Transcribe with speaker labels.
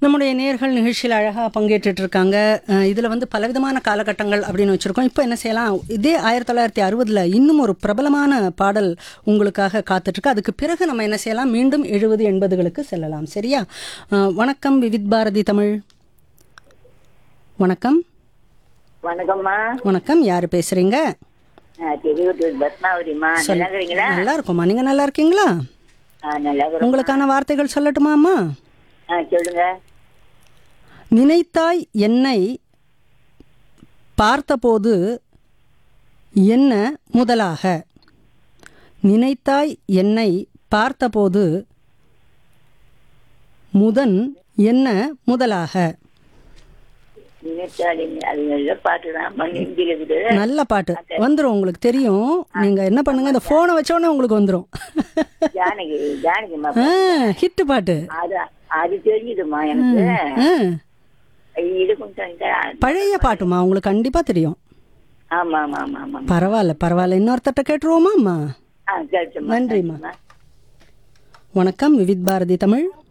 Speaker 1: நம்முடைய நேர்கள் நிகழ்ச்சியில் அழகாக பங்கேற்றுட்டு இருக்காங்க அஹ் இதுல வந்து பலவிதமான காலகட்டங்கள் அப்படின்னு வச்சிருக்கோம் இப்போ என்ன செய்யலாம் இதே ஆயிரத்தி தொள்ளாயிரத்தி அறுபதுல இன்னும் ஒரு பிரபலமான பாடல் உங்களுக்காக காத்துட்டு இருக்கு அதுக்கு பிறகு நம்ம என்ன செய்யலாம் மீண்டும் எழுபது எண்பதுகளுக்கு செல்லலாம் சரியா அஹ் வணக்கம் விவித் பாரதி தமிழ் வணக்கம்
Speaker 2: வணக்கம்மா
Speaker 1: வணக்கம் யார் பேசுறீங்க
Speaker 2: நான் தெரிவிட்டு பத்மாவதிம்மா நல்லா இருக்கிறீங்களா
Speaker 1: நல்லா இருக்கோம்மா நீங்க நல்லா இருக்கீங்களா
Speaker 2: ஆ, நல்லா இருக்கிறோம்
Speaker 1: உங்களுக்கான வார்த்தைகள் சொல்லட்டுமா அம்மா
Speaker 2: ஆ சொல்லுங்க
Speaker 1: நினைத்தாய் என்னை பார்த்தபோது என்ன முதலாக நினைத்தாய் என்னை பார்த்தபோது முதன் என்ன முதலாக
Speaker 2: நினைச்சாலே அது நல்ல பாட்டு தான் மண்ணி இருக்குது
Speaker 1: நல்ல பாட்டு வந்துடும் உங்களுக்கு தெரியும் நீங்க என்ன பண்ணுங்க இந்த போனை வச்ச உடனே உங்களுக்கு வந்துடும்
Speaker 2: ஜானகி ஜானகிம்மா
Speaker 1: ஹிட் பாட்டு
Speaker 2: அது அது தெரியுதுமா எனக்கு
Speaker 1: ஆ,
Speaker 2: இது கொஞ்சம் இந்த-
Speaker 1: பழைய பாட்டுமா உங்களுக்கு கண்டிப்பா தெரியும்
Speaker 2: ஆமா ஆமா ஆமா ஆமா
Speaker 1: பரவாயில்ல பரவாயில்ல இன்னொருத்தட்ட கேட்டுருவோமா அம்மா
Speaker 2: ஆ கேட்டுமா
Speaker 1: நன்றிம்மா வணக்கம் விவித் பாரதி தமிழ்